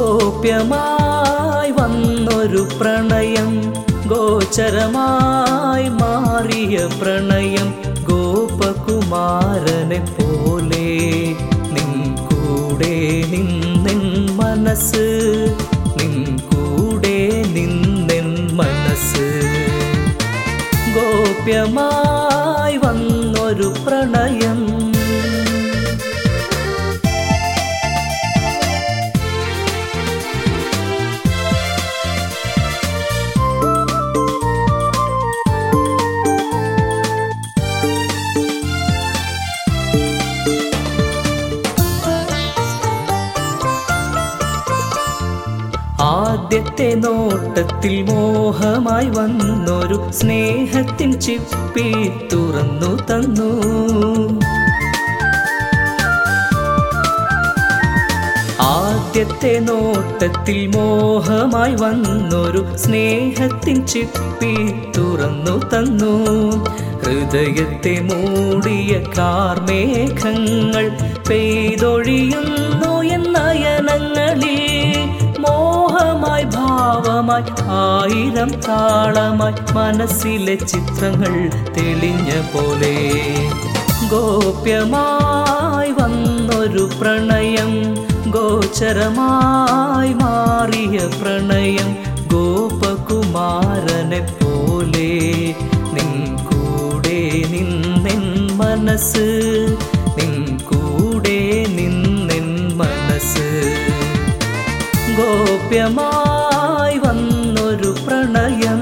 ഗോപ്യമായി വന്നൊരു പ്രണയം ഗോചരമായി മാറിയ പ്രണയം ഗോപകുമാരനെ പോലെ നിൻ കൂടെ നിന്നെൻ മനസ്സ് നിൻ കൂടെ നിന്നെൻ മനസ്സ് ഗോപ്യമായി വന്നൊരു പ്രണയം ആദ്യത്തെ നോട്ടത്തിൽ മോഹമായി വന്നൊരു സ്നേഹത്തിൻ ചിപ്പി തുറന്നു തന്നു ആദ്യത്തെ നോട്ടത്തിൽ മോഹമായി വന്നൊരു സ്നേഹത്തിൻ ചിപ്പി തുറന്നു തന്നു ഹൃദയത്തെ മൂടിയ കാർമേഘങ്ങൾ പെയ്തൊഴിയുന്നു എന്നയനങ്ങളിൽ മോഹമായി ഭാവമായി ആയിരം താളമായി മനസ്സിലെ ചിത്രങ്ങൾ തെളിഞ്ഞ പോലെ ഗോപ്യമായി വന്നൊരു പ്രണയം ഗോചരമായി മാറിയ പ്രണയം ഗോപകുമാരനെ പോലെ നിൻ കൂടെ നിന്നെൻ മനസ്സ് നിൻ കൂടെ നിന്നെൻ മനസ്സ് ഗോപ്യമായി വന്നൊരു പ്രണയം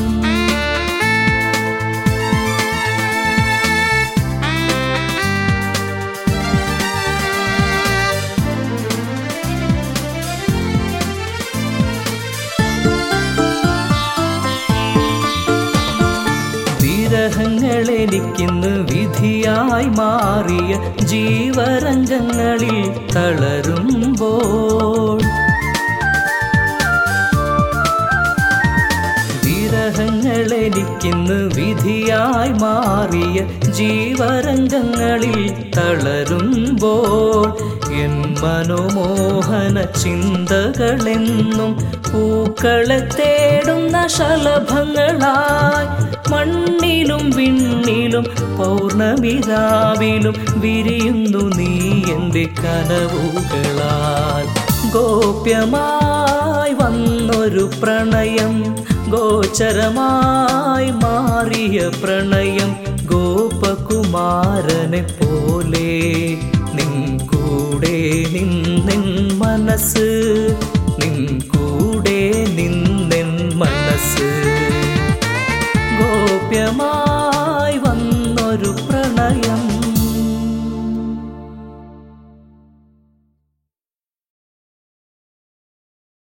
വിരഹങ്ങൾ എനിക്കിന്ന് വിധിയായി മാറിയ ജീവരംഗങ്ങളിൽ തളരുമ്പോൾ വിരഹങ്ങൾ എനിക്കിന്ന് വിധിയായി മാറിയ ജീവരംഗങ്ങളിൽ തളരുമ്പോൾ എൻ മനോമോഹന ചിന്തകളെന്നും പൂക്കളെ തേടുന്ന ശലഭങ്ങളായി മണ്ണിലും വിണ്ണിലും പൗർണമിരാവിലും വിരിയുന്നു നീ എൻ്റെ കനവുകളാൽ ഗോപ്യമായി വന്നൊരു പ്രണയം ഗോചരമായി മാറിയ പ്രണയം ഗോപകുമാരനെ പോലെ നിൻ കൂടെ നിന്നെൻ മനസ്സ്